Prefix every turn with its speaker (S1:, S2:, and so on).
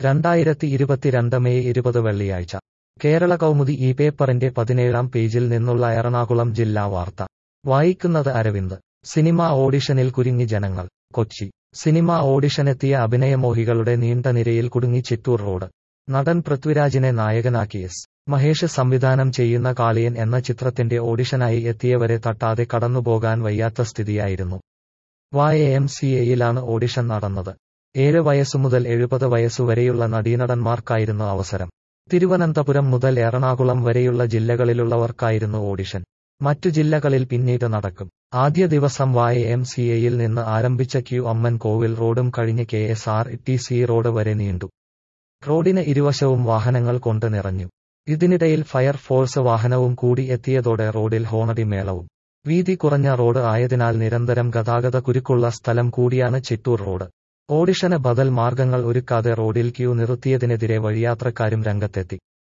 S1: രണ്ടായിരത്തി ഇരുപത്തിരണ്ട് മെയ് ഇരുപത് വെള്ളിയാഴ്ച കേരള കൗമുദി ഈ പേപ്പറിന്റെ പതിനേഴാം പേജിൽ നിന്നുള്ള എറണാകുളം ജില്ലാ വാർത്ത വായിക്കുന്നത് അരവിന്ദ് സിനിമാ ഓഡിഷനിൽ കുരുങ്ങി ജനങ്ങൾ കൊച്ചി സിനിമാ ഓഡിഷനെത്തിയ അഭിനയമോഹികളുടെ നീണ്ട നിരയിൽ കുടുങ്ങി ചിറ്റൂർ റോഡ് നടൻ പൃഥ്വിരാജിനെ നായകനാക്കി എസ് മഹേഷ് സംവിധാനം ചെയ്യുന്ന കാളിയൻ എന്ന ചിത്രത്തിന്റെ ഓഡിഷനായി എത്തിയവരെ തട്ടാതെ കടന്നുപോകാൻ വയ്യാത്ത സ്ഥിതിയായിരുന്നു വായ എം സി എയിലാണ് ഓഡിഷൻ നടന്നത് ഏഴ് വയസ്സുമുതൽ എഴുപത് വയസ്സുവരെയുള്ള നടീനടന്മാർക്കായിരുന്നു അവസരം തിരുവനന്തപുരം മുതൽ എറണാകുളം വരെയുള്ള ജില്ലകളിലുള്ളവർക്കായിരുന്നു ഓഡിഷൻ മറ്റു ജില്ലകളിൽ പിന്നീട് നടക്കും ആദ്യ ദിവസം വായ എം സി എയിൽ നിന്ന് ആരംഭിച്ച ക്യു അമ്മൻ കോവിൽ റോഡും കഴിഞ്ഞ് K S R T C road വരെ നീണ്ടു റോഡിന് ഇരുവശവും വാഹനങ്ങൾ കൊണ്ട് നിറഞ്ഞു ഇതിനിടയിൽ ഫയർ ഫോഴ്സ് വാഹനവും കൂടി എത്തിയതോടെ റോഡിൽ ഹോണടി മേളവും വീതി കുറഞ്ഞ റോഡ് ആയതിനാൽ നിരന്തരം ഗതാഗത കുരുക്കുള്ള സ്ഥലം കൂടിയാണ് ചിറ്റൂർ റോഡ് ഓഡിഷന് ബദൽ മാർഗങ്ങൾ ഒരുക്കാതെ റോഡിൽ ക്യൂ നിർത്തിയതിനെതിരെ വഴിയാത്രക്കാരും രംഗത്തെത്തി